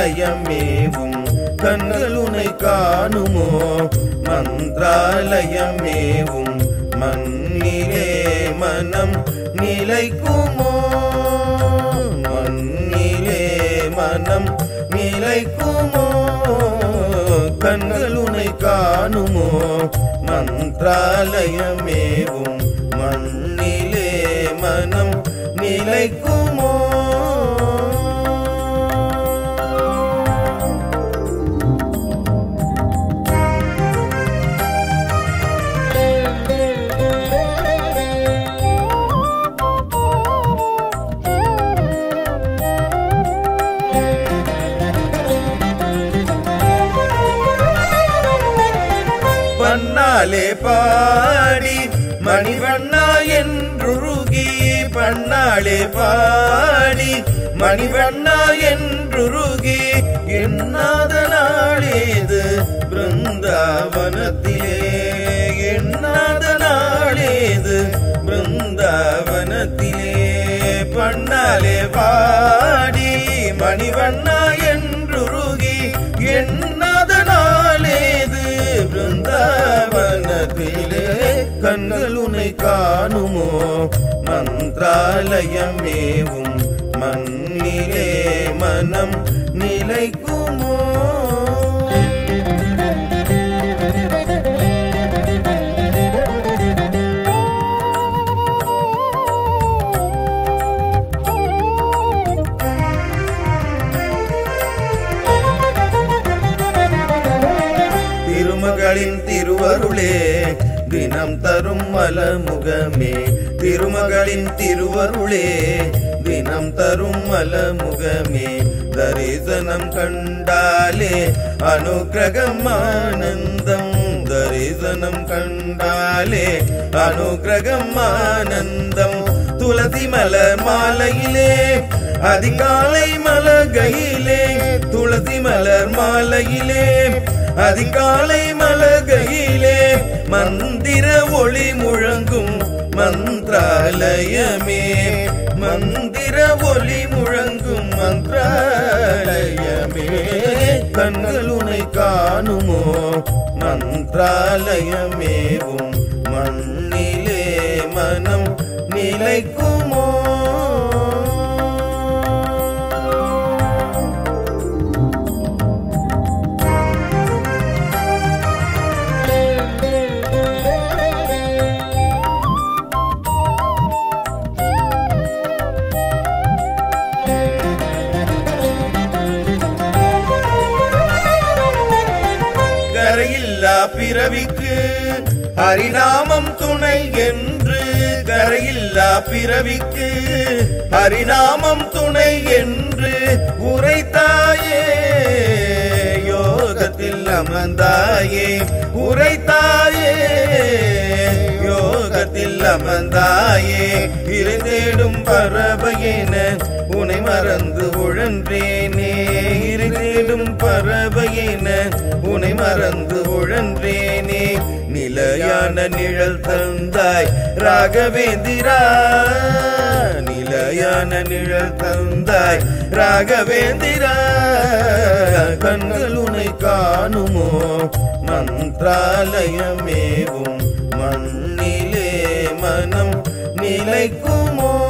மந்திராலயமேவும் கண்களுனை காணுமோ மந்திராலயமேவும் மண்ணிலே மனம் நிலைக்குமோ மண்ணிலே மனம் நிலைக்குமோ கண்களுனை காணுமோ மந்திராலயமேவும் மண்ணிலே மனம் நிலைக்குமோ பண்ணாலே பாடி மணிவண்ணா என்றுருகி பண்ணாலே பாடி மணிவண்ணா என்றுருகி எண்ணாத நாளேது பிருந்தாவனத்திலே எண்ணாத நாளேது பிருந்தாவனத்திலே பண்ணாலே பாடி மணிவண்ணா என்றுருகி எண்ணாத நாளேது பிருந்தாவனத்திலே கண்கள் உன்னை காணுமோ மந்திராலயமேவும் மண்ணிலே மனம் நிலைக்குமோ திருமகளின் திருவருளே தினம் தரும் மலமுகமே திருமகளின் திருவருளே தினம் தரும் மலமுகமே தரிசனம் கண்டாலே அனுகிரகம் ஆனந்தம் தரிசனம் கண்டாலே அனுகிரகம் ஆனந்தம் துளசி மலர் மாலையிலே அதிகாலை மலகையிலே துளசி மலர் மாலையிலே அதிகாலை மலகையிலே மந்திர ஒளி முழங்கும் மந்திராலயமே மந்திர ஒளி முழங்கும் மந்திராலயமே கண்கள் உனை காணுமோ மந்திராலயமேவும் மண்ணிலே மனம் நிலைக்குமோ கரையில்லா பிறவிக்கு ஹரிநாமம் துணை என்று கரையில்லா பிறவிக்கு ஹரிநாமம் துணை என்று உரைத்தாயே யோகத்தில் அமர்ந்தாயே உரைத்தாயே யோகத்தில் அமர்ந்தாயே இருந்தேடும் பறவையென உனை மறந்து உழன்றேனே இருந்தேடும் பறவையென உனை மறந்து உழன்றேனே நிலையான நிழல் தந்தாய் ராகவேந்திரா நிலையான நிழல் தந்தாய் ராகவேந்திரா கண்கள் உனை காணுமோ மந்திராலயமேவும் மண்ணிலே மனம் நிலைக்குமோ